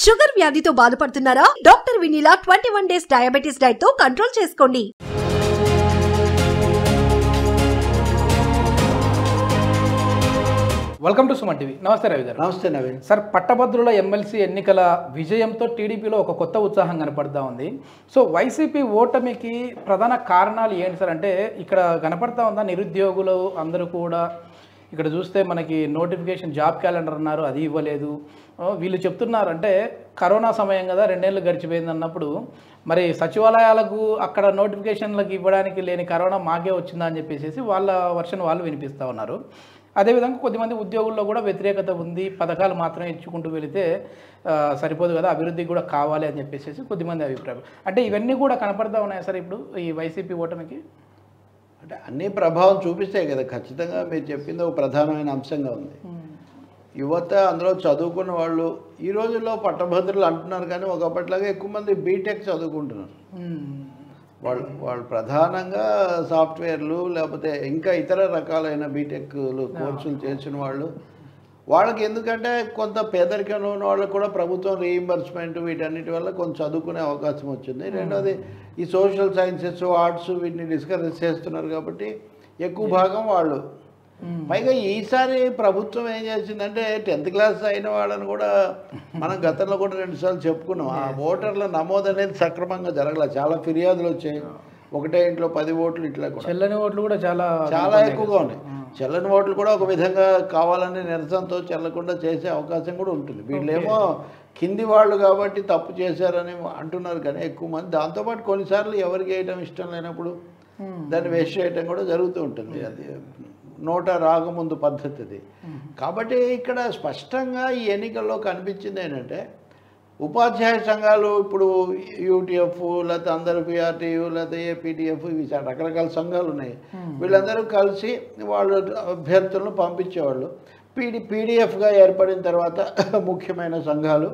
Sugar వ్యాధితో బాధపడుతున్నారా doctor Vineela twenty one days diabetes diet తో కంట్రోల్ చేసుకోండి వెల్కమ్ టు సుమన్ టీవీ నమస్తే రవి గారు నమస్తే నవీన్ సార్ పట్టభద్రుల ఎమ్మెల్సీ ఎన్నికల విజయంతో టీడీపీలో ఒక కొత్త ఉత్సాహం కనపడతా ఉంది సో వైసీపీ ఓటమికి ప్రధాన కారణాలు ఏంటి సార్ అంటే ఇక్కడ కనపడతా ఉందా నిరుద్యోగులు అందరూ కూడా ఇక్కడ చూస్తే మనకి నోటిఫికేషన్ జాబ్ క్యాలెండర్ అన్నారు అది ఇవ్వలేదు ఆ, వీళ్ళు చెప్తున్నారు అంటే కరోనా సమయం కదా రెండేళ్ళు గడిచిపోయింది అన్నప్పుడు మరి సచివాలయాలకు అక్కడ నోటిఫికేషన్లకు ఇవ్వడానికి లేని కరోనా మాకే వచ్చిందా అని చెప్పేసి వాళ్ళ వర్షన్ వాళ్ళు వినిపిస్తూ ఉన్నారు అదేవిధంగా కొద్దిమంది ఉద్యోగుల్లో కూడా వ్యతిరేకత ఉంది పథకాలు మాత్రమే ఇచ్చుకుంటూ వెళితే ఆ, సరిపోదు కదా అభివృద్ధి కూడా కావాలి అని చెప్పేసి కొద్దిమంది అభిప్రాయం అంటే ఇవన్నీ కూడా కనపడతా ఉన్నాయి సార్ ఇప్పుడు ఈ వైసీపీ ఓటమికి అంటే అన్ని ప్రభావం చూపిస్తాయి కదా ఖచ్చితంగా మీరు చెప్పింది ఒక ప్రధానమైన అంశంగా ఉంది యువత అందులో చదువుకున్న వాళ్ళు ఈ రోజుల్లో పట్టభద్రులు అంటున్నారు కానీ ఒకప్పటిలాగా ఎక్కువ మంది బీటెక్ చదువుకుంటున్నారు వాళ్ళు వాళ్ళు ప్రధానంగా సాఫ్ట్వేర్లు లేకపోతే ఇంకా ఇతర రకాలైన బీటెక్లు కోర్సులు చేసిన వాళ్ళు వాళ్ళకి ఎందుకంటే కొంత పేదరికంలో ఉన్న వాళ్ళకి కూడా ప్రభుత్వం రీఇంబర్స్మెంట్ వీటన్నిటి వల్ల కొంచెం చదువుకునే అవకాశం వచ్చింది రెండోది ఈ సోషల్ సైన్సెస్ ఆర్ట్స్ వీటిని డిస్కరేజ్ చేస్తున్నారు కాబట్టి ఎక్కువ భాగం వాళ్ళు పైగా ఈసారి ప్రభుత్వం ఏం చేసిందంటే టెన్త్ క్లాస్ అయిన వాళ్ళని కూడా మనం గతంలో కూడా రెండుసార్లు చెప్పుకున్నాం ఆ ఓటర్ల నమోదు అనేది సక్రమంగా జరగలేదు చాలా ఫిర్యాదులు వచ్చాయి ఒకటే ఇంట్లో పది ఓట్లు ఇట్లా కూడా చెల్లని ఓట్లు కూడా చాలా చాలా ఎక్కువగా ఉన్నాయి చెల్లని ఓట్లు కూడా ఒక విధంగా కావాలని నిరసనతో చెల్లకుండా చేసే అవకాశం కూడా ఉంటుంది వీళ్ళేమో కింది వాళ్ళు కాబట్టి తప్పు చేశారని అంటున్నారు కానీ ఎక్కువ మంది దాంతోపాటు కొన్నిసార్లు ఎవరికి వేయటం ఇష్టం లేనప్పుడు దాన్ని వేస్ట్ చేయటం కూడా జరుగుతూ ఉంటుంది అది నోట రాకముందు పద్ధతి అది కాబట్టి ఇక్కడ స్పష్టంగా ఈ ఎన్నికల్లో కనిపించింది ఏంటంటే ఉపాధ్యాయ సంఘాలు ఇప్పుడు యూటీఎఫ్ లేకపోతే అందరు పిఆర్టీయు లేకపోతే ఏపీటీఎఫ్ ఇవి చాలా రకరకాల సంఘాలు ఉన్నాయి వీళ్ళందరూ కలిసి వాళ్ళు అభ్యర్థులను పంపించేవాళ్ళు పీడి పీడిఎఫ్గా ఏర్పడిన తర్వాత ముఖ్యమైన సంఘాలు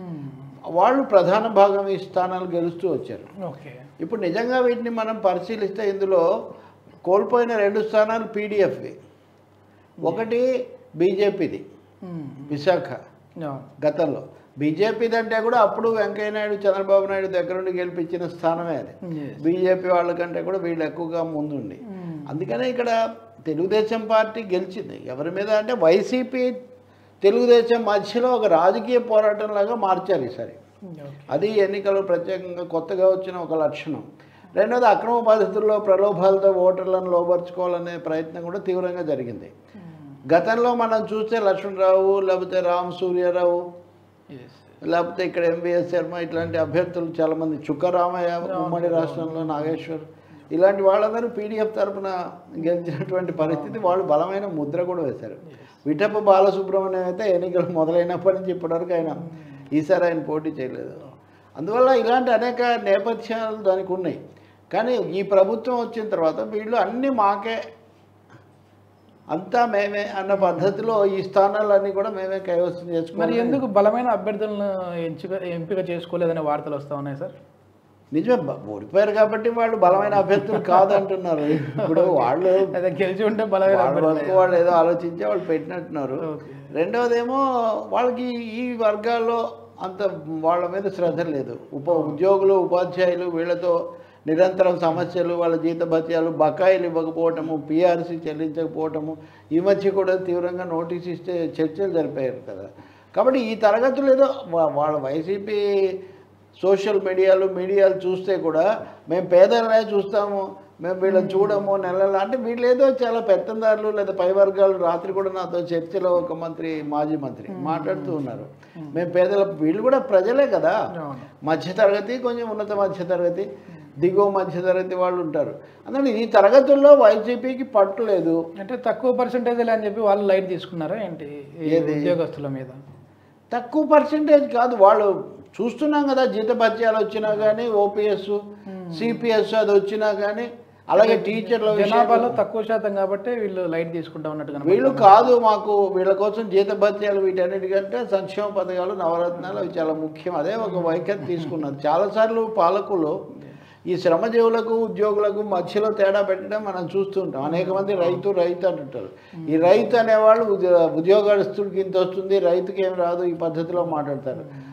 వాళ్ళు ప్రధాన భాగం ఈ స్థానాలు గెలుస్తూ వచ్చారు ఓకే ఇప్పుడు నిజంగా వీటిని మనం పరిశీలిస్తే ఇందులో కోల్పోయిన రెండు స్థానాలు పీడిఎఫ్వి ఒకటి బీజేపీది విశాఖ గతంలో బీజేపీది అంటే కూడా అప్పుడు వెంకయ్య నాయుడు చంద్రబాబు నాయుడు దగ్గర నుండి గెలిపించిన స్థానమే అది బీజేపీ వాళ్ళకంటే కూడా వీళ్ళు ఎక్కువగా ముందుండి అందుకనే ఇక్కడ తెలుగుదేశం పార్టీ గెలిచింది ఎవరి మీద అంటే వైసీపీ తెలుగుదేశం మధ్యలో ఒక రాజకీయ పోరాటం లాగా మార్చారు ఈసారి అది ఎన్నికలు ప్రత్యేకంగా కొత్తగా వచ్చిన ఒక లక్షణం రెండోది అక్రమ పద్ధతుల్లో ప్రలోభాలతో ఓటర్లను లోపరుచుకోవాలనే ప్రయత్నం కూడా తీవ్రంగా జరిగింది గతంలో మనం చూస్తే లక్ష్మణరావు లేకపోతే రామ్ సూర్యారావు లేకపోతే ఇక్కడ ఎంవిఎస్ శర్మ ఇట్లాంటి అభ్యర్థులు చాలామంది చుక్కరామయ్య ఉమ్మడి రాష్ట్రంలో నాగేశ్వర్ ఇలాంటి వాళ్ళందరూ పీడిఎఫ్ తరపున గెలిచినటువంటి పరిస్థితి వాళ్ళు బలమైన ముద్ర కూడా వేశారు విఠప్ప బాలసుబ్రహ్మణ్యం అయితే ఎన్నికలు మొదలైనప్పటి నుంచి ఇప్పటివరకు ఆయన ఈసారి ఆయన పోటీ చేయలేదు అందువల్ల ఇలాంటి అనేక నేపథ్యాలు దానికి ఉన్నాయి కానీ ఈ ప్రభుత్వం వచ్చిన తర్వాత వీళ్ళు అన్నీ మాకే అంతా మేమే అన్న పద్ధతిలో ఈ స్థానాలన్నీ కూడా మేమే కైవసం మరి చేసుకోవాలి ఎందుకు బలమైన అభ్యర్థులను ఎంచుక ఎంపిక చేసుకోలేదనే వార్తలు వస్తూ ఉన్నాయి సార్ నిజమే బ- ఓడిపోయారు కాబట్టి వాళ్ళు బలమైన అభ్యర్థులు కాదంటున్నారు ఇప్పుడు వాళ్ళు అదే గెలిచి ఉంటే బలమైన వాళ్ళ అభ్యర్థులే. వరకు వాళ్ళు ఏదో ఆలోచించి వాళ్ళు పెట్టినట్టున్నారు ఓకే. రెండవదేమో వాళ్ళకి ఈ వర్గాల్లో అంత వాళ్ళ మీద శ్రద్ధ లేదు ఉప ఉద్యోగులు ఉపాధ్యాయులు వీళ్ళతో నిరంతరం సమస్యలు వాళ్ళ జీతభత్యాలు బకాయిలు ఇవ్వకపోవటము పిఆర్సీ చెల్లించకపోవటము ఈ మధ్య కూడా తీవ్రంగా నోటీస్ ఇస్తే చర్చలు జరిపారు కదా కాబట్టి ఈ తరగతులు ఏదో వా- వాళ్ళ వైసీపీ సోషల్ మీడియాలు మీడియాలు చూస్తే కూడా మేము పేదలనే చూస్తాము మేము వీళ్ళని చూడము నెలలు అంటే వీళ్ళు ఏదో చాలా పెత్తందారులు లేదా పై వర్గాలు రాత్రి కూడా నాతో చర్చలో ఒక మంత్రి మాజీ మంత్రి మాట్లాడుతూ ఉన్నారు మేము పేదల వీళ్ళు కూడా ప్రజలే కదా అవును. మధ్యతరగతి కొంచెం ఉన్నత మధ్యతరగతి దిగువ మధ్యతరగతి వాళ్ళు ఉంటారు అందుకని ఈ తరగతుల్లో వైసీపీకి పట్టు లేదు అంటే తక్కువ పర్సంటేజ్ అని చెప్పి వాళ్ళు లైట్ తీసుకున్నారా ఏంటి ఈ ఏది? ఉద్యోగస్తుల మీద తక్కువ పర్సంటేజ్ కాదు వాళ్ళు చూస్తున్నాం కదా జీతభత్యాలు వచ్చినా కానీ ఓపీఎస్ సిపిఎస్ అది వచ్చినా కానీ అలాగే టీచర్ల జనాభాలో విషయంలో తక్కువ శాతం కాబట్టి వీళ్ళు లైట్ తీసుకుంటా ఉన్నట్టు కనపడుతుంది. వీళ్ళు కాదు మాకు వీళ్ళ కోసం జీతభత్యాలు వీటన్నిటికంటే సంక్షేమ పథకాలు నవరత్నాలు అవి చాలా ముఖ్యం అదే ఒక వైఖరి తీసుకున్నారు చాలాసార్లు పాలకులు ఈ శ్రమజీవులకు ఉద్యోగులకు మధ్యలో తేడా పెట్టడం మనం చూస్తుంటాం అనేక మంది రైతు రైతు అంటుంటారు ఈ రైతు అనేవాళ్ళు ఉద్యో ఉద్యోగస్తుడికి ఇంత వస్తుంది రైతుకి ఏం రాదు ఈ పద్ధతిలో మాట్లాడతారు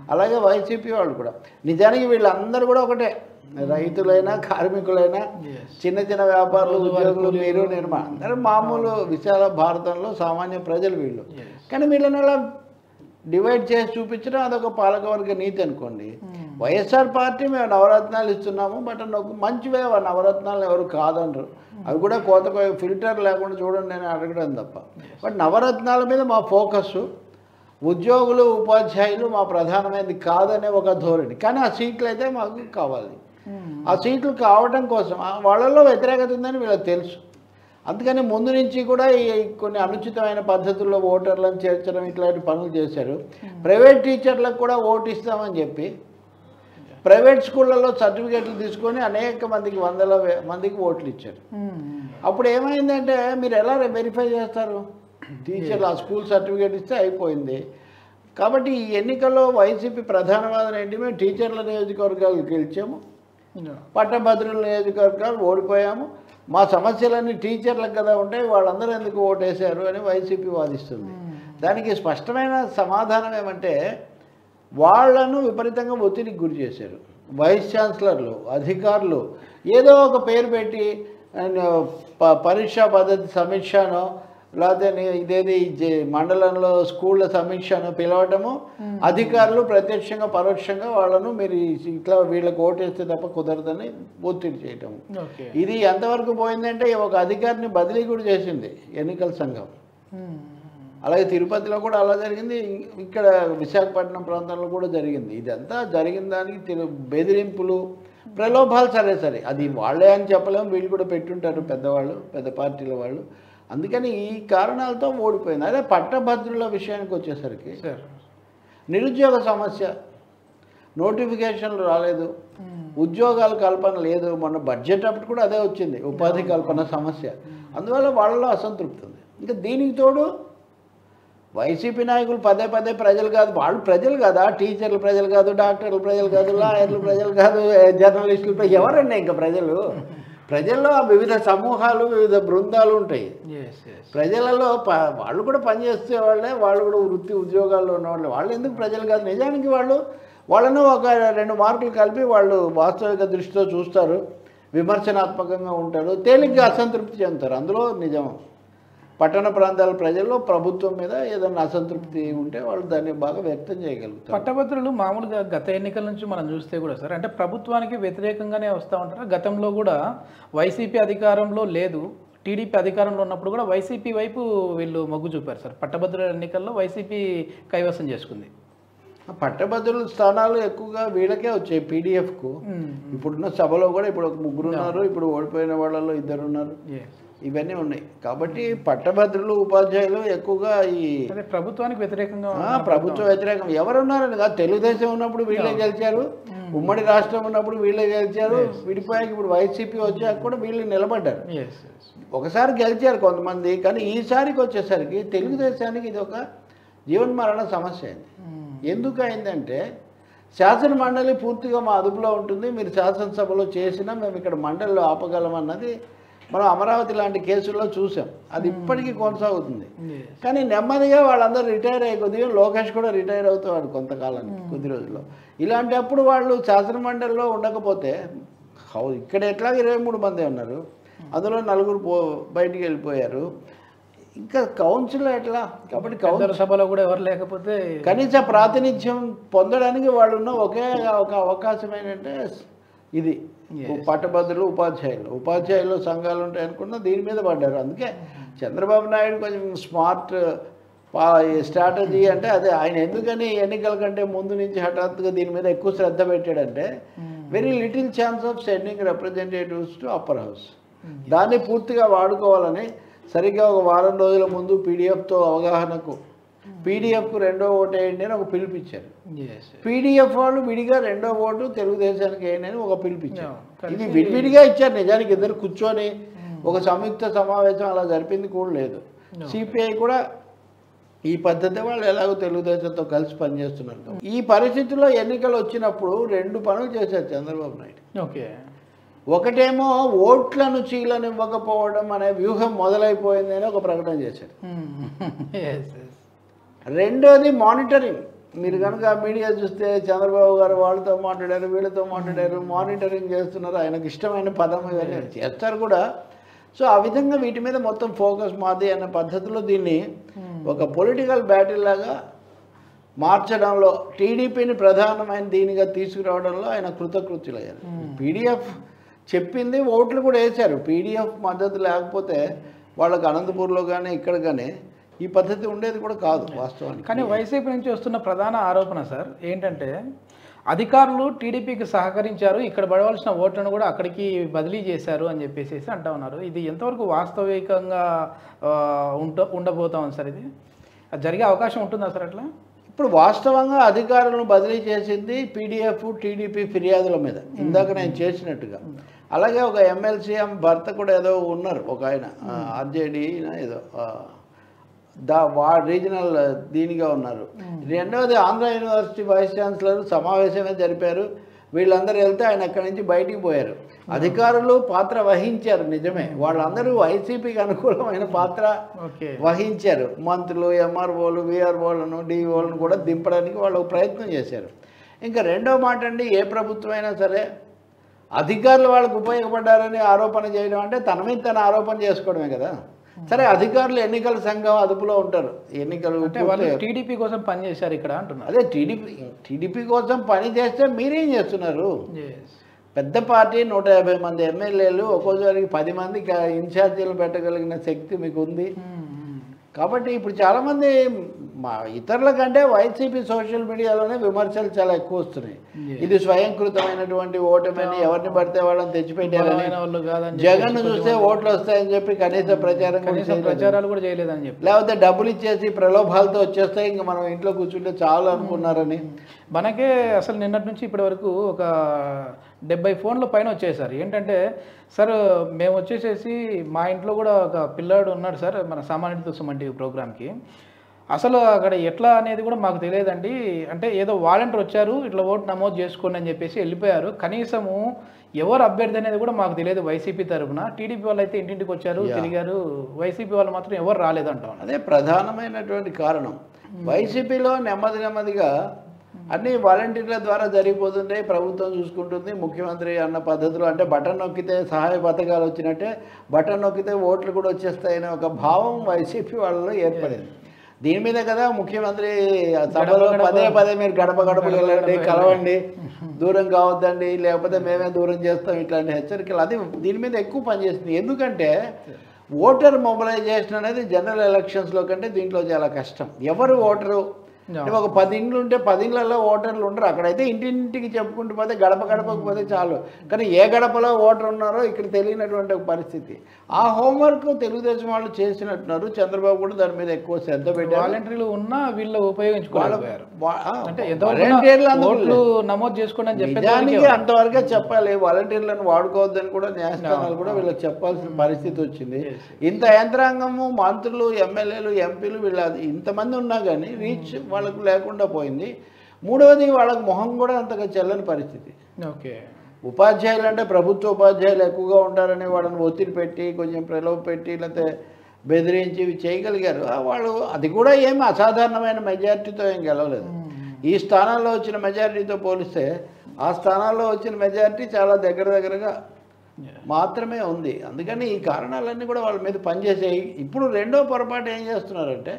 అలాగే వైసీపీ వాళ్ళు కూడా నిజానికి వీళ్ళందరూ కూడా ఒకటే రైతులైనా కార్మికులైనా Yes. చిన్న చిన్న వ్యాపారులు రోజువారీ ఉద్యోగులు కూలీలు. మీరు నేను మా- అందరూ మామూలు విశాల భారతంలో సామాన్య ప్రజలు వీళ్ళు Yes. కానీ వీళ్ళని అలా డివైడ్ చేసి చూపించడం అదొక పాలకవర్గ నీతి అనుకోండి వైఎస్ఆర్ పార్టీ మేము నవరత్నాలు ఇస్తున్నాము బట్ నాకు మంచివే ఆ నవరత్నాలు ఎవరు కాదనరు అవి కూడా కోత ఫిల్టర్ లేకుండా చూడండి నేను అడగడం తప్ప బట్ నవరత్నాల మీద మా ఫోకస్ ఉద్యోగులు ఉపాధ్యాయులు మా ప్రధానమైనది కాదనే ఒక ధోరణి కానీ ఆ సీట్లు అయితే మాకు కావాలి ఆ సీట్లు కావడం కోసం ఆ వాళ్ళల్లో వ్యతిరేకత ఉందని వీళ్ళకి తెలుసు అందుకని ముందు నుంచి కూడా ఈ కొన్ని అనుచితమైన పద్ధతుల్లో ఓటర్లను చేర్చడం ఇట్లాంటి పనులు చేశారు ప్రైవేట్ టీచర్లకు కూడా ఓటు ఇస్తామని చెప్పి ప్రైవేట్ స్కూళ్ళల్లో సర్టిఫికేట్లు తీసుకొని అనేక మందికి వందల వే- మందికి ఓట్లు ఇచ్చారు అప్పుడు ఏమైందంటే మీరు ఎలా వెరిఫై చేస్తారు టీచర్లు ఆ స్కూల్ సర్టిఫికేట్ ఇస్తే అయిపోయింది కాబట్టి ఈ ఎన్నికల్లో వైసీపీ ప్రధాన వాదన ఏంటి మేము టీచర్ల నియోజకవర్గాలు గెలిచాము పట్టభద్రుల నియోజకవర్గాలు ఓడిపోయాము మా సమస్యలన్నీ టీచర్లకు కదా ఉంటాయి వాళ్ళందరూ ఎందుకు ఓటేశారు అని వైసీపీ వాదిస్తుంది దానికి స్పష్టమైన సమాధానం ఏమంటే వాళ్ళను విపరీతంగా ఒత్తిడికి గురి చేశారు వైస్ ఛాన్సలర్లు అధికారులు ఏదో ఒక పేరు పెట్టి ఆయన ప- పరీక్షా పద్ధతి సమీక్షనో లేకపోతే నీ- ఇదేది జే- మండలంలో స్కూళ్ళ సమీక్షను పిలవటము అధికారులు ప్రత్యక్షంగా పరోక్షంగా వాళ్ళను మీరు ఈ- ఇట్లా వీళ్ళకి ఓటేస్తే తప్ప కుదరదని ఒత్తిడి చేయటము ఓకే ఇది ఎంతవరకు పోయిందంటే ఒక అధికారిని బదిలీ కూడా చేసింది ఎన్నికల సంఘం అలాగే తిరుపతిలో కూడా అలా జరిగింది ఇక్కడ విశాఖపట్నం ప్రాంతంలో కూడా జరిగింది ఇదంతా జరిగిన దానికి తిరు- బెదిరింపులు ప్రలోభాలు సరే సరే అది వాళ్ళే అని చెప్పలేము వీళ్ళు కూడా పెట్టుంటారు పెద్దవాళ్ళు పెద్ద పార్టీల వాళ్ళు అందుకని ఈ కారణాలతో ఓడిపోయింది అదే పట్టభద్రుల విషయానికి వచ్చేసరికి సార్ నిరుద్యోగ సమస్య నోటిఫికేషన్లు రాలేదు ఉద్యోగాల కల్పన లేదు మొన్న బడ్జెట్ అప్పుడు కూడా అదే వచ్చింది ఉపాధి కల్పన సమస్య అందువల్ల వాళ్ళలో అసంతృప్తి ఉంది ఇంకా దీనికి తోడు వైసీపీ నాయకులు పదే పదే ప్రజలు కాదు వాళ్ళు ప్రజలు కదా టీచర్లు ప్రజలు కాదు డాక్టర్లు ప్రజలు కాదు లాయర్లు ప్రజలు కాదు జర్నలిస్టులు ప్ర- ఎవరండి ఇంకా ప్రజలు ప్రజల్లో ఆ వివిధ సమూహాలు వివిధ బృందాలు ఉంటాయి ఎస్ ఎస్ ప్రజలలో ప వాళ్ళు కూడా పనిచేసే వాళ్ళే వాళ్ళు కూడా వృత్తి ఉద్యోగాల్లో ఉన్నవాళ్ళే వాళ్ళు ఎందుకు ప్రజలు కాదు నిజానికి వాళ్ళు వాళ్ళను ఒక రెండు మార్కులు కలిపి వాళ్ళు వాస్తవిక దృష్టితో చూస్తారు విమర్శనాత్మకంగా ఉంటారు తేలిగ్గా అసంతృప్తి చెందుతారు అందులో నిజం పట్టణ ప్రాంతాల ప్రజల్లో ప్రభుత్వం మీద ఏదైనా అసంతృప్తి ఉంటే వాళ్ళు దాన్ని బాగా వ్యక్తం చేయగలుగుతారు పట్టభద్రులు మామూలుగా గత ఎన్నికల నుంచి మనం చూస్తే కూడా సార్ అంటే ప్రభుత్వానికి వ్యతిరేకంగానే వస్తూ ఉంటారు గతంలో కూడా వైసీపీ అధికారంలో లేదు టీడీపీ అధికారంలో ఉన్నప్పుడు కూడా వైసీపీ వైపు వీళ్ళు మొగ్గు చూపారు సార్ పట్టభద్రుల ఎన్నికల్లో వైసీపీ కైవసం చేసుకుంది ఆ పట్టభద్రుల స్థానాలు ఎక్కువగా వీళ్ళకే వచ్చాయి పీడిఎఫ్కు ఇప్పుడున్న సభలో కూడా ఇప్పుడు ఒక ముగ్గురు ఉన్నారు ఇప్పుడు ఓడిపోయిన వాళ్ళలో ఇద్దరు ఉన్నారు Yes. ఇవన్నీ ఉన్నాయి కాబట్టి పట్టభద్రులు ఉపాధ్యాయులు ఎక్కువగా ఈ అదే ప్రభుత్వానికి వ్యతిరేకంగా ఆ, ప్రభుత్వ వ్యతిరేకం ఎవరున్నారని కాదు తెలుగుదేశం ఉన్నప్పుడు వీళ్ళే గెలిచారు ఉమ్మడి రాష్ట్రం ఉన్నప్పుడు వీళ్ళే గెలిచారు విడిపోయాక ఇప్పుడు వైసీపీ వచ్చాక కూడా వీళ్ళు నిలబడ్డారు ఎస్ ఎస్ ఒకసారి గెలిచారు కొంతమంది కానీ ఈసారికి వచ్చేసరికి తెలుగుదేశానికి ఇది ఒక జీవన్మరణ సమస్య అయింది ఎందుకు అయిందంటే శాసన మండలి పూర్తిగా మా అదుపులో ఉంటుంది మీరు శాసనసభలో చేసినా మేము ఇక్కడ మండలిలో ఆపగలం అన్నది మనం అమరావతి లాంటి కేసుల్లో చూసాం అది ఇప్పటికీ కొనసాగుతుంది కానీ నెమ్మదిగా వాళ్ళందరూ రిటైర్ అయ్యే కొద్దిగా లోకేష్ కూడా రిటైర్ అవుతాడు కొంతకాలానికి కొద్ది రోజుల్లో ఇలాంటప్పుడు వాళ్ళు శాసన మండలిలో ఉండకపోతే హౌ ఇక్కడ ఎట్లా ఇరవై మూడు మంది ఉన్నారు అందులో నలుగురు పో బయటికి వెళ్ళిపోయారు ఇంకా కౌన్సిల్ ఎట్లా కాబట్టి కౌన్సిల్ పెద్దల సభలో కూడా ఎవరు లేకపోతే కనీస ప్రాతినిధ్యం పొందడానికి వాళ్ళు ఉన్న ఒకే ఒక అవకాశం ఏంటంటే ఇది Yes. పట్టభద్రులు ఉపాధ్యాయులు ఉపాధ్యాయులు సంఘాలు ఉంటాయి అనుకున్న దీని మీద పడ్డారు అందుకే చంద్రబాబు నాయుడు కొంచెం స్మార్ట్ స్ట్రాటజీ అంటే అదే ఆయన ఎందుకని ఎన్నికల కంటే ముందు నుంచి హఠాత్తుగా దీని మీద ఎక్కువ శ్రద్ధ పెట్టాడంటే very little chance of sending representatives to upper house దాన్ని పూర్తిగా వాడుకోవాలని సరిగ్గా ఒక వారం రోజుల ముందు పీడిఎఫ్తో అవగాహనకు పీడిఎఫ్కు రెండో ఓటు వేయండి అని ఒక పిలిపించారు ఎస్ పీడిఎఫ్ వాళ్ళు విడిగా రెండో ఓటు తెలుగుదేశానికి వేయండి అని ఒక పిలిపించారు Yeah, ఇది కలిసి- విడివిడిగా ఇచ్చారు నిజానికి ఇద్దరు కూర్చొని ఒక సంయుక్త సమావేశం అలా జరిపింది కూడా లేదు సిపిఐ కూడా ఈ పద్ధతి వాళ్ళు ఎలాగో తెలుగుదేశంతో కలిసి పనిచేస్తున్నారు కాబట్టి. ఈ పరిస్థితుల్లో ఎన్నికలు వచ్చినప్పుడు రెండు పనులు చేశారు చంద్రబాబు నాయుడు ఓకే ఒకటేమో ఓట్లను చీలనివ్వకపోవడం అనే వ్యూహం మొదలైపోయింది అని ఒక ప్రకటన చేశారు ఎస్ ఎస్ రెండోది మానిటరింగ్ మీరు కనుక మీడియా చూస్తే చంద్రబాబు గారు వాళ్ళతో మాట్లాడారు వీళ్ళతో మాట్లాడారు మానిటరింగ్ చేస్తున్నారు ఆయనకు ఇష్టమైన పదం ఇవన్నీ చేస్తారు కూడా సో ఆ విధంగా వీటి మీద మొత్తం ఫోకస్ మాది అనే పద్ధతిలో దీన్ని ఒక పొలిటికల్ బ్యాటిల్ లాగా మార్చడంలో టీడీపీని ప్రధానమైన దీనిగా తీసుకురావడంలో ఆయన కృతకృత్యులయ్యారు పీడిఎఫ్ చెప్పింది ఓట్లు కూడా వేశారు పీడిఎఫ్ మద్దతు లేకపోతే వాళ్ళకి అనంతపూర్లో కానీ ఇక్కడ కానీ ఈ పద్ధతి ఉండేది కూడా కాదు వాస్తవానికి కానీ వైసీపీ నుంచి వస్తున్న ప్రధాన ఆరోపణ సార్ ఏంటంటే అధికారులు టీడీపీకి సహకరించారు ఇక్కడ పడవలసిన ఓట్లను కూడా అక్కడికి బదిలీ చేశారు అని చెప్పేసి అంటా ఉన్నారు ఇది ఎంతవరకు వాస్తవికంగా ఆ, ఉంట ఉండబోతా ఉంది సార్ ఇది అది జరిగే అవకాశం ఉంటుందా సార్ అట్లా ఇప్పుడు వాస్తవంగా అధికారులను బదిలీ చేసింది పీడిఎఫ్ టీడీపీ ఫిర్యాదుల మీద ఇందాక నేను చేసినట్టుగా అలాగే ఒక ఎమ్మెల్సీ భర్త కూడా ఏదో ఉన్నారు ఒక ఆయన ఆర్జేడీ ఏదో ఆ, దా వా రీజనల్ దీనిగా ఉన్నారు రెండవది ఆంధ్ర యూనివర్సిటీ వైస్ ఛాన్సలర్ సమావేశమే జరిపారు వీళ్ళందరూ వెళ్తే ఆయన అక్కడి నుంచి బయటికి పోయారు అధికారులు పాత్ర వహించారు నిజమే వాళ్ళందరూ వైసీపీకి అనుకూలమైన పాత్ర ఓకే వహించారు మంత్రులు ఎంఆర్ఓలు విఆర్ఓలను డిఓలను కూడా దింపడానికి వాళ్ళు ఒక ప్రయత్నం చేశారు ఇంకా రెండో మాట అండి ఏ ప్రభుత్వం అయినా సరే అధికారులు వాళ్ళకు ఉపయోగపడ్డారని ఆరోపణ చేయడం అంటే తన మీద తన ఆరోపణ చేసుకోవడమే కదా సరే అధికారులు ఎన్నికల సంఘం అదుపులో ఉంటారు ఎన్నికలు అంటే వాళ్ళు పూర్తి- టీడీపీ కోసం పనిచేశారు ఇక్కడ అంటున్నారు అదే టీడీపీ టీడీపీ కోసం పని చేస్తే మీరేం చేస్తున్నారు Yes. పెద్ద పార్టీ నూట యాభై మంది ఎమ్మెల్యేలు ఒక్కోసారికి పది మంది క- ఇన్ఛార్జీలు పెట్టగలిగిన శక్తి మీకు ఉంది Hmm, hmm. కాబట్టి ఇప్పుడు చాలామంది మా ఇతరుల కంటే వైసీపీ సోషల్ మీడియాలోనే విమర్శలు చాలా ఎక్కువ వస్తున్నాయి Yes. ఇది స్వయంకృతమైనటువంటి ఓటమని ఎవరిని పడితే వాళ్ళని తెచ్చిపెట్టారని బలమైన వాళ్ళు కాదని జగన్ చెప్పేసి చూస్తే ఓట్లు వస్తాయని చెప్పి కనీస ప్రచారం కూడా కనీసం చేయలేదు. ప్రచారాలు కూడా చేయలేదని చెప్పి లేకపోతే డబ్బులు ఇచ్చేసి ప్రలోభాలతో వచ్చేస్తాయి ఇంకా మనం ఇంట్లో కూర్చుంటే చాలు అనుకున్నారని మనకే అసలు నిన్నటి నుంచి ఇప్పటి వరకు ఒక డెబ్బై ఫోన్ల పైన వచ్చేసారు ఏంటంటే సార్ మేము వచ్చేసేసి మా ఇంట్లో కూడా ఒక పిల్లాడు ఉన్నాడు సార్ మన సామాన్యుడితో సుమన్ టీవీ ప్రోగ్రామ్కి అసలు అక్కడ ఎట్లా అనేది కూడా మాకు తెలియదండి అంటే ఏదో వాలంటీర్ వచ్చారు ఇట్లా ఓటు నమోదు చేసుకోండి అని చెప్పేసి వెళ్ళిపోయారు కనీసము ఎవరు అభ్యర్థి అనేది కూడా మాకు తెలియదు వైసీపీ తరఫున టీడీపీ వాళ్ళు అయితే ఇంటింటికి వచ్చారు తిరిగారు వైసీపీ వాళ్ళు మాత్రం ఎవరు రాలేదంటా ఉన్నారు అదే ప్రధానమైనటువంటి కారణం వైసీపీలో నెమ్మది నెమ్మదిగా అన్ని వాలంటీర్ల ద్వారా జరిగిపోతుంటాయి ప్రభుత్వం చూసుకుంటుంది ముఖ్యమంత్రి అన్న పద్ధతిలో అంటే బటన్ నొక్కితే సహాయ పథకాలు వచ్చినట్టే బటన్ నొక్కితే ఓట్లు కూడా వచ్చేస్తాయనే ఒక భావం వైసీపీ వాళ్ళలో ఏర్పడింది దీని మీద కదా ముఖ్యమంత్రి ఆ సభలో గడప పదే పదే మీరు గడప గడప వెళ్ళండి కలవండి దూరం కావద్దండి లేకపోతే మేమే దూరం చేస్తాం ఇట్లాంటి హెచ్చరికలు అది దీని మీద ఎక్కువ పనిచేస్తుంది ఎందుకంటే ఓటర్ మొబిలైజేషన్ అనేది జనరల్ ఎలక్షన్స్లో కంటే దీంట్లో చాలా కష్టం ఎవరు ఓటరు అంటే ఒక పది ఇండ్లు ఉంటే పది ఇళ్లలో ఓటర్లు ఉండరు అక్కడైతే ఇంటింటికి చెప్పుకుంటూ పోతే గడప గడపకు పోతే చాలు కానీ ఏ గడపలో ఓటర్ ఉన్నారో ఇక్కడ తెలియనటువంటి ఒక పరిస్థితి ఆ హోంవర్క్ తెలుగుదేశం వాళ్ళు చేసినట్టున్నారు చంద్రబాబు కూడా దాని మీద ఎక్కువ శ్రద్ధ పెట్టారు వాలంటీర్లు ఉన్నా వీళ్ళు ఉపయోగించుకోలేకపోయారు వా- ఆ, అంటే వాలంటీర్లు ఎంతవరకు అందుకు ఓట్లు నమోదు చేసుకోండి అని చెప్పేది నిజానికి అంతవరకే చెప్పాలి వాలంటీర్లను వాడుకోవద్దని కూడా న్యాయస్థానాలు కూడా వీళ్ళకి చెప్పాల్సిన పరిస్థితి వచ్చింది ఇంత యంత్రాంగము మంత్రులు ఎమ్మెల్యేలు ఎంపీలు వీళ్ళ ఇంతమంది ఉన్నా కానీ రీచ్ వాళ్ళకు లేకుండా పోయింది మూడవది వాళ్ళకి మొహం కూడా అంతగా చెల్లని పరిస్థితి ఓకే ఉపాధ్యాయులు అంటే ప్రభుత్వ ఉపాధ్యాయులు ఎక్కువగా ఉంటారని వాళ్ళని ఒత్తిడి పెట్టి కొంచెం ప్రలోభ పెట్టి లేకపోతే బెదిరించి ఇవి చేయగలిగారు ఆ వాళ్ళు అది కూడా ఏమి అసాధారణమైన మెజారిటీతో ఏం గెలవలేదు ఈ స్థానాల్లో వచ్చిన మెజారిటీతో పోలిస్తే ఆ స్థానాల్లో వచ్చిన మెజారిటీ చాలా దగ్గర దగ్గరగా మాత్రమే ఉంది అందుకని ఈ కారణాలన్నీ కూడా వాళ్ళ మీద పనిచేసాయి ఇప్పుడు రెండో పొరపాటు ఏం చేస్తున్నారంటే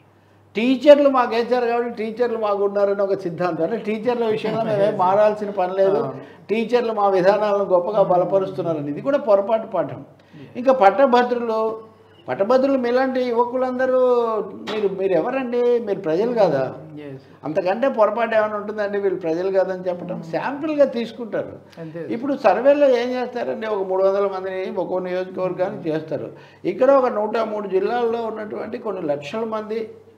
టీచర్లు మాకు వేశారు కాబట్టి టీచర్లు మాకు ఉన్నారని ఒక సిద్ధాంతం అంటే టీచర్ల విషయంలో మేమేం మారాల్సిన పని లేదు టీచర్లు మా విధానాలను గొప్పగా బలపరుస్తున్నారని ఇది కూడా పొరపాటు పాఠం ఇంకా పట్టభద్రులు పట్టభద్రులు మీలాంటి యువకులందరూ మీరు మీరు ఎవరండి మీరు ప్రజలు కాదా ఎస్ అంతకంటే పొరపాటు ఏమైనా ఉంటుందండి వీళ్ళు ప్రజలు కాదని చెప్పడం శాంపిల్గా తీసుకుంటారు అంతే ఇప్పుడు సర్వేలో ఏం చేస్తారండి ఒక మూడు వందల మందిని ఒక్కో నియోజకవర్గానికి చేస్తారు ఇక్కడ ఒక నూట మూడు జిల్లాల్లో ఉన్నటువంటి కొన్ని లక్షల మంది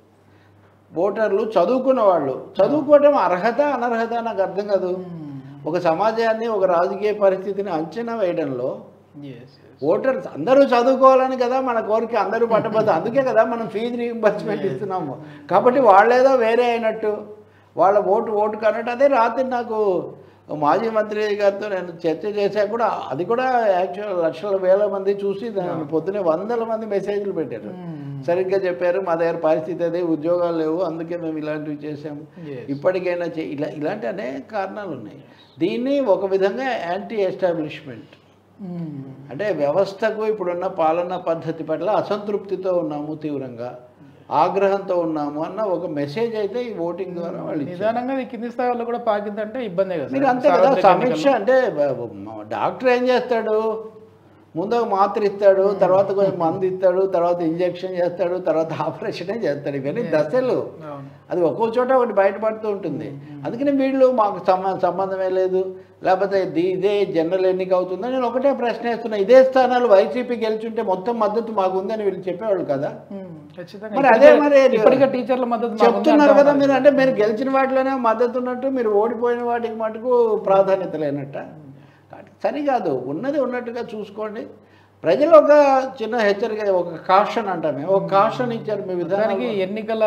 ఓటర్లు చదువుకున్న వాళ్ళు చదువుకోవడం అర్హత అనర్హత నాకు అర్థం కాదు ఒక సమాజాన్ని ఒక రాజకీయ పరిస్థితిని అంచనా వేయడంలో ఎస్ ఓటర్స్ అందరూ చదువుకోవాలని కదా మన కోరిక అందరూ పట్టబోదు అందుకే కదా మనం ఫీజు రీయింబర్స్మెంట్ ఇస్తున్నాము కాబట్టి వాళ్ళేదో వేరే అయినట్టు వాళ్ళ ఓటు ఓటు కన్నట్టు అదే రాత్రి నాకు మాజీ మంత్రి గారితో నేను చర్చ చేశాక కూడా అది కూడా యాక్చువల్ లక్షల వేల మంది చూసి దాన్ని పొద్దునే వందల మంది మెసేజ్లు పెట్టారు సరిగ్గా చెప్పారు మా దగ్గర పరిస్థితి అదే ఉద్యోగాలు లేవు అందుకే మేము ఇలాంటివి చేసాము Yes. ఇప్పటికైనా చే ఇలా ఇలాంటి అనేక కారణాలు ఉన్నాయి దీన్ని ఒక విధంగా యాంటీ ఎస్టాబ్లిష్మెంట్ మ్మ్. అంటే వ్యవస్థకు ఇప్పుడున్న పాలనా పద్ధతి పట్ల అసంతృప్తితో ఉన్నాము తీవ్రంగా ఆగ్రహంతో ఉన్నాము అన్న ఒక మెసేజ్ అయితే ఈ ఓటింగ్ ద్వారా వాళ్ళు ఇచ్చారు. నిదానంగా ఈ కింది స్థాయి వాళ్ళు కూడా పాకిందంటే ఇబ్బందే కదా మీరు సార్. అంతే కదా సార్వత్రిక సమీక్ష ఎన్నికల్లో. అంటే బ- బ- డాక్టర్ ఏం చేస్తాడు ముందు ఒక మాత్ర ఇస్తాడు తర్వాత కొంచెం మందు ఇస్తాడు తర్వాత ఇంజెక్షన్ చేస్తాడు తర్వాత ఆపరేషనే చేస్తాడు ఇవన్నీ దశలు అవును. అది ఒక్కో చోట ఒకటి బయటపడుతూ ఉంటుంది అందుకని వీళ్ళు మాకు సంబ సంబంధమే లేదు లేకపోతే ఇది ఇదే జనరల్ ఎన్నిక అవుతుందో నేను ఒకటే ప్రశ్న వేస్తున్నా ఇదే స్థానాలు వైసీపీ గెలిచుంటే మొత్తం మద్దతు మాకు ఉందని వీళ్ళు చెప్పేవాళ్ళు కదా మ్మ్. ఖచ్చితంగా మరి అదే మరి ఇప్పటికే టీచర్ల మద్దతు మాకు ఉంది చెప్తున్నారు అంటా కదా ఉన్నారు. మీరు అంటే మీరు గెలిచిన వాటిలోనే మద్దతు ఉన్నట్టు మీరు ఓడిపోయిన వాటికి మటుకు ప్రాధాన్యత లేనట్ట కాబట్టి సరికాదు ఉన్నది ఉన్నట్టుగా చూసుకోండి ప్రజలు ఒక చిన్న హెచ్చరిక ఒక కాషన్ అంటామే ఒక కాషన్ ఇచ్చారు మీ దానికి విధానానికి ఎన్నికల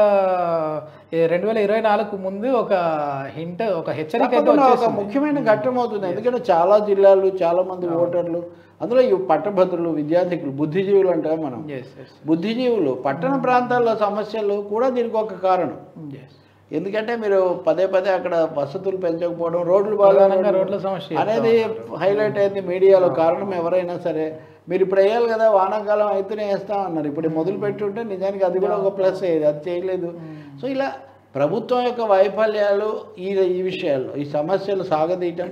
రెండు వేల ఇరవై నాలుగు ముందు ఒక హింట్ ఒక హెచ్చరిక అయితే తప్పకుండా ఒక వచ్చేసింది. ముఖ్యమైన ఘట్టం అవుతుంది ఎందుకంటే చాలా జిల్లాలు చాలా మంది ఓటర్లు అందులో ఈ పట్టభద్రులు విద్యార్థికులు బుద్ధిజీవులు అంటాం మనం Yes, yes, బుద్ధిజీవులు పట్టణ ప్రాంతాల్లో సమస్యలు కూడా దీనికి ఒక కారణం yes. ఎందుకంటే మీరు పదే పదే అక్కడ వసతులు పెంచకపోవడం రోడ్లు ప్రధానంగా బాగా రోడ్ల సమస్య చెప్తా అనేది హైలైట్ అయింది మీడియాలో కారణం ఎవరైనా సరే మీరు ఇప్పుడు వేయాలి కదా వానాకాలం అయితేనే వేస్తామన్నారు ఇప్పుడు మొదలు పెట్టుంటే నిజానికి అది కూడా ఒక ప్లస్ అయ్యేది అది చేయలేదు సో ఇలా ప్రభుత్వం యొక్క వైఫల్యాలు ఈ ఈ విషయాల్లో ఈ సమస్యలు సాగదీయటం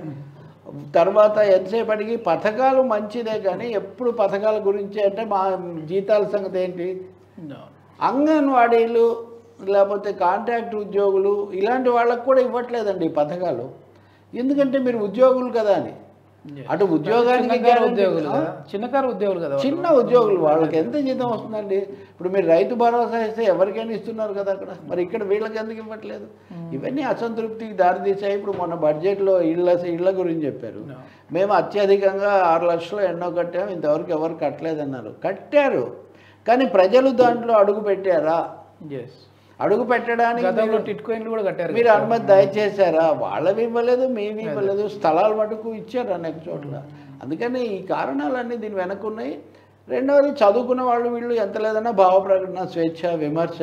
తర్వాత ఎంతసేపటికి పథకాలు మంచిదే కానీ ఎప్పుడు పథకాల గురించి అంటే మా జీతాల సంగతి ఏంటి No. అంగన్వాడీలు లేకపోతే కాంట్రాక్ట్ ఉద్యోగులు ఇలాంటి వాళ్ళకు కూడా ఇవ్వట్లేదండి ఈ పథకాలు ఎందుకంటే మీరు ఉద్యోగులు కదా అని Yes. అటు ఉద్యోగానికి చిన్నకారు guarantee- ఉద్యోగులు కదా చిన్నకారు ఉద్యోగులు కదా వాళ్ళు. చిన్న ఉద్యోగులు వాళ్ళకి ఎంత జీతం వస్తుందండి ఇప్పుడు మీరు రైతు భరోసా ఇస్తే ఎవరికైనా ఇస్తున్నారు కదా అక్కడ మరి ఇక్కడ వీళ్ళకి ఎందుకు ఇవ్వట్లేదు ఇవన్నీ అసంతృప్తికి దారితీసాయి ఇప్పుడు మొన్న బడ్జెట్లో ఇళ్ళ ఇళ్ళ గురించి చెప్పారు No. మేము అత్యధికంగా ఆరు లక్షలు ఎన్నో కట్టాము ఇంతవరకు ఎవరు కట్టలేదన్నారు కట్టారు కానీ ప్రజలు దాంట్లో అడుగు పెట్టారా Yes. అడుగు పెట్టడానికి గతంలో మీరు- టిట్ కోయిన్లు కూడా కట్టారు మీరు కదా. అనుమతి దయచేశారా వాళ్ళవి ఇవ్వలేదు మేము ఇవ్వలేదు స్థలాలు మటుకు ఇచ్చారు అనేక చోట్ల అందుకని ఈ కారణాలన్నీ దీని వెనక ఉన్నాయి రెండవది చదువుకున్న వాళ్ళు వీళ్ళు ఎంత లేదన్నా భావ ప్రకటన స్వేచ్ఛ విమర్శ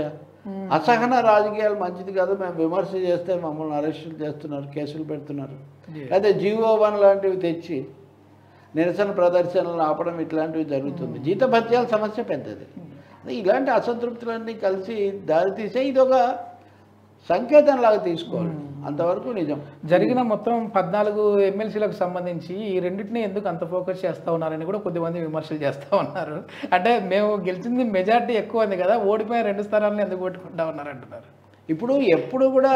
అసహన రాజకీయాలు మంచిది కాదు మేము విమర్శ చేస్తే మమ్మల్ని అరెస్టులు చేస్తున్నారు కేసులు పెడుతున్నారు Yes. అయితే జీవో వన్ లాంటివి తెచ్చి నిరసన ప్రదర్శనలు ఆపడం ఇట్లాంటివి జరుగుతుంది జీతభత్యాల సమస్య పెద్దది ఇలాంటి అసంతృప్తులన్నీ కలిసి దారితీసే ఇది ఒక సంకేతం లాగా తీసుకోవాలి అంతవరకు నిజం జరిగిన మొత్తం పద్నాలుగు ఎమ్మెల్సీలకు సంబంధించి ఈ రెండింటిని ఎందుకు అంత ఫోకస్ చేస్తా ఉన్నారని కూడా కొద్దిమంది విమర్శలు చేస్తూ ఉన్నారు అంటే మేము గెలిచింది మెజార్టీ ఎక్కువ ఉంది కదా ఓడిపోయిన రెండు స్థానాలను ఎందుకు కొట్టుకుంటా ఉన్నారు అంటున్నారు ఇప్పుడు ఎప్పుడు కూడా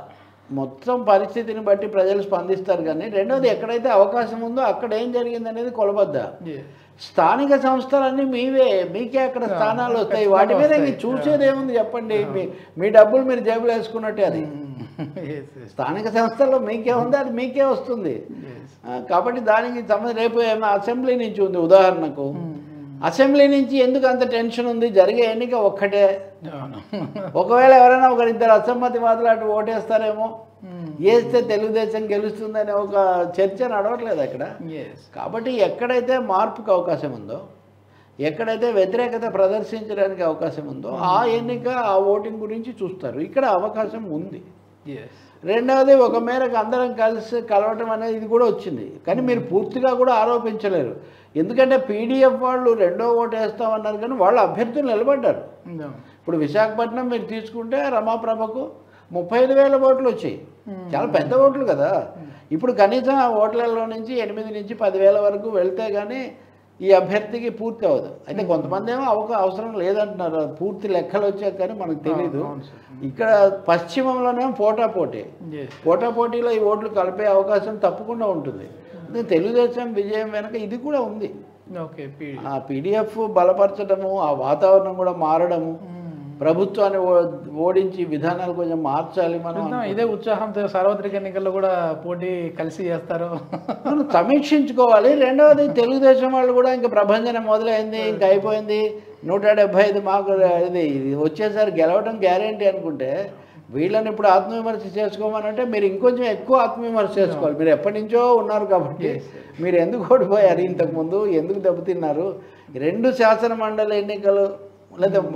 మొత్తం పరిస్థితిని బట్టి ప్రజలు స్పందిస్తారు కానీ రెండోది ఎక్కడైతే అవకాశం ఉందో అక్కడ ఏం జరిగింది అనేది కొలబద్ద స్థానిక సంస్థలన్నీ మీవే మీకే అక్కడ స్థానాలు వస్తాయి వాటి మీద ఇంక చూసేది ఏముంది చెప్పండి మీ మీ డబ్బులు మీరు జేబులో వేసుకున్నట్టే అది Yes, yes. స్థానిక సంస్థల్లో మీకే ఉంది అది మీకే వస్తుంది Yes. ఆ, కాబట్టి దానికి సంబంధం రేపు ఏమో అసెంబ్లీ నుంచి ఉంది ఉదాహరణకు అసెంబ్లీ నుంచి ఎందుకు అంత టెన్షన్ ఉంది జరిగే ఎన్నిక ఒక్కటే అవును. ఒకవేళ ఎవరైనా ఒకరిద్దరు అసమ్మతివాదులు అటు ఓటేస్తారేమో వేస్తే తెలుగుదేశం గెలుస్తుందనే ఒక చర్చ నడవట్లేదు అక్కడ Yes. కాబట్టి ఎక్కడైతే మార్పుకు అవకాశం ఉందో ఎక్కడైతే వ్యతిరేకత ప్రదర్శించడానికి అవకాశం ఉందో ఆ ఎన్నిక ఆ ఓటింగ్ గురించి చూస్తారు ఇక్కడ అవకాశం ఉంది Yes. రెండవది ఒక మేరకు అందరం కలిసి కలవటం అనేది ఇది కూడా వచ్చింది కానీ మీరు పూర్తిగా కూడా ఆరోపించలేరు ఎందుకంటే పీడిఎఫ్ వాళ్ళు రెండో ఓటు వేస్తామన్నారు కానీ వాళ్ళు అభ్యర్థులు నిలబడ్డారు No. ఇప్పుడు విశాఖపట్నం మీరు తీసుకుంటే రమాప్రభకు ముప్పై ఐదు వేల ఓట్లు వచ్చాయి చాలా పెద్ద ఓట్లు కదా ఇప్పుడు కనీసం ఆ ఓట్లలో నుంచి ఎనిమిది నుంచి పదివేల వరకు వెళ్తే కానీ ఈ అభ్యర్థికి పూర్తి అవ్వదు అయితే కొంతమంది ఏమో అవక అవసరం లేదంటున్నారు పూర్తి లెక్కలు వచ్చాక కానీ మనకు తెలియదు అవును సార్. ఇక్కడ పశ్చిమంలోనేమో పోటా పోటీ Yes. పోటా పోటీలో ఈ ఓట్లు కలిపే అవకాశం తప్పకుండా ఉంటుంది అందుకే తెలుగుదేశం విజయం వెనక ఇది కూడా ఉంది ఓకే పీ- ఆ పీడిఎఫ్ బలపరచడము ఆ వాతావరణం కూడా మారడము ప్రభుత్వాన్ని ఓ- ఓడించి విధానాలు కొంచెం మార్చాలి మనం చూద్దాం, ఇదే ఉత్సాహంతో సార్వత్రిక ఎన్నికల్లో కూడా పోటీ కలిసి చేస్తారు మనం సమీక్షించుకోవాలి రెండవది తెలుగుదేశం వాళ్ళు కూడా ఇంకా ప్రభంజనం మొదలైంది ఇంకా అయిపోయింది నూట డెబ్బై ఐదు మాకు ఇది ఇది వచ్చేసరి గెలవడం గ్యారంటీ అనుకుంటే వీళ్ళని ఇప్పుడు ఆత్మవిమర్శ చేసుకోమనంటే మీరు ఇంకొంచెం ఎక్కువ ఆత్మవిమర్శ చేసుకోవాలి మీరు ఎప్పటి నుంచో ఉన్నారు కాబట్టి మీరు ఎందుకు ఓడిపోయారు ఇంతకుముందు ఎందుకు దెబ్బతిన్నారు రెండు శాసన మండలి ఎన్నికలు లేదా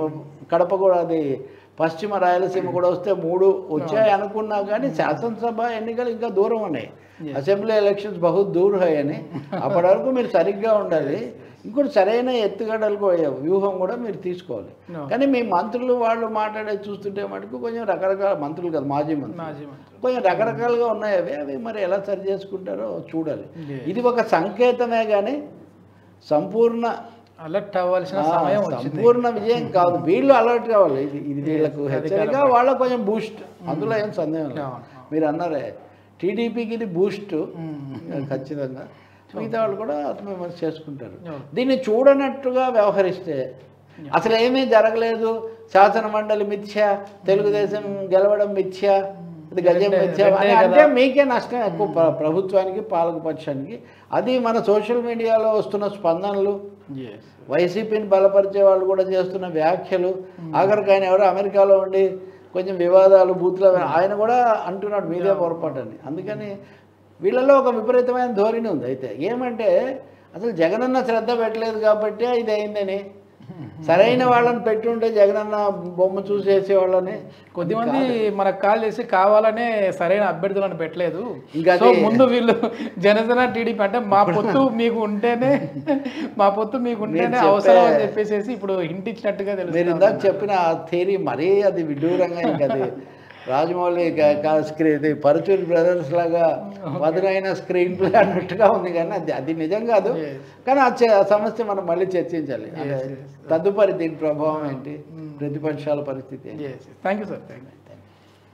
కడప కూడా అది పశ్చిమ రాయలసీమ కూడా వస్తే మూడు వచ్చాయి అనుకున్నా కానీ శాసనసభ ఎన్నికలు ఇంకా దూరం ఉన్నాయి అసెంబ్లీ ఎలక్షన్స్ బహు దూరం అని అప్పటి వరకు మీరు సరిగ్గా ఉండాలి ఇంకోటి సరైన ఎత్తుగడలు కూడా వ్యూహం కూడా మీరు తీసుకోవాలి No. కానీ మీ మంత్రులు వాళ్ళు మాట్లాడేది చూస్తుంటే మటుకు కొంచెం రకరకాల మంత్రులు కదా మాజీ మంత్రులు మాజీ మంత్రి కొంచెం రకరకాలుగా ఉన్నాయి అవి అవి మరి ఎలా సరి చేసుకుంటారో చూడాలి Yes. ఇది ఒక సంకేతమే కానీ సంపూర్ణ అలర్ట్ అవ్వాల్సిన ఆ, సమయం వచ్చింది సంపూర్ణ విజయం కాదు వీళ్ళు అలర్ట్ కావాలి ఇది ఇది వీళ్ళకు Yes, హెచ్చరిక అధికార వాళ్ళకు కొంచెం బూస్ట్ అందులో ఏం సందేహం లేదు అవును, మీరు అన్నారే టీడీపీకి ఇది బూస్ట్ మ్మ్. ఖచ్చితంగా మిగతా వాళ్ళు కూడా ఆత్మవిమర్శ చేసుకుంటారు అవును. దీన్ని చూడనట్టుగా వ్యవహరిస్తే అసలు ఏమీ జరగలేదు శాసన మండలి మిథ్య తెలుగుదేశం గెలవడం మిథ్య ఇది గజం రెండే- మిథ్య రెండే అని కదా. అంటే మీకే నష్టం ఎక్కువ ప్ర- ప్రభుత్వానికి పాలకపక్షానికి అది మన సోషల్ మీడియాలో వస్తున్న స్పందనలు Yes. వైసీపీని బలపరిచే వాళ్ళు కూడా చేస్తున్న వ్యాఖ్యలు ఆఖరికి ఆయన ఎవరో అమెరికాలో ఉండి కొంచెం వివాదాలు బూతులు అవి ఆయన కూడా అంటున్నాడు మీదే పొరపాటు అని అందుకని వీళ్ళలో ఒక విపరీతమైన ధోరణి ఉంది అయితే ఏమంటే అసలు జగనన్న శ్రద్ధ పెట్టలేదు కాబట్టి ఇది అయిందని సరైన వాళ్ళని పెట్టుంటే జగనన్న బొమ్మ చూసేసే వాళ్ళని కొద్దిమంది మనకు కాల్ చేసి కావాలనే సరైన అభ్యర్థులను పెట్టలేదు ఇంకా సో అది- ముందు వీళ్ళు జనసేన టీడీపీ అంటే మా పొత్తు మీకు ఉంటేనే మా పొత్తు మీకు ఉంటేనే మీరు చెప్పే- అవసరం అని చెప్పేసి ఇప్పుడు హింట్ ఇచ్చినట్టుగా మీరు తెలుస్తుంది ఇందాక చెప్పిన ఆ థియరీ మరీ అది విడ్డూరంగా ఇంకా అది రాజమౌళి క- క- స్క్రీన్ ఇది పరచూరి బ్రదర్స్ లాగా పదునైన స్క్రీన్ ప్లే అన్నట్టుగా ఉంది కానీ అది అది నిజం కాదు Yes. కానీ ఆ చ- ఆ సమస్య మనం మళ్ళీ చర్చించాలి అంటే yes. తదుపరి దీని ప్రభావం ఏంటి ప్రతిపక్షాల పరిస్థితి ఏంటి thank you sir thank you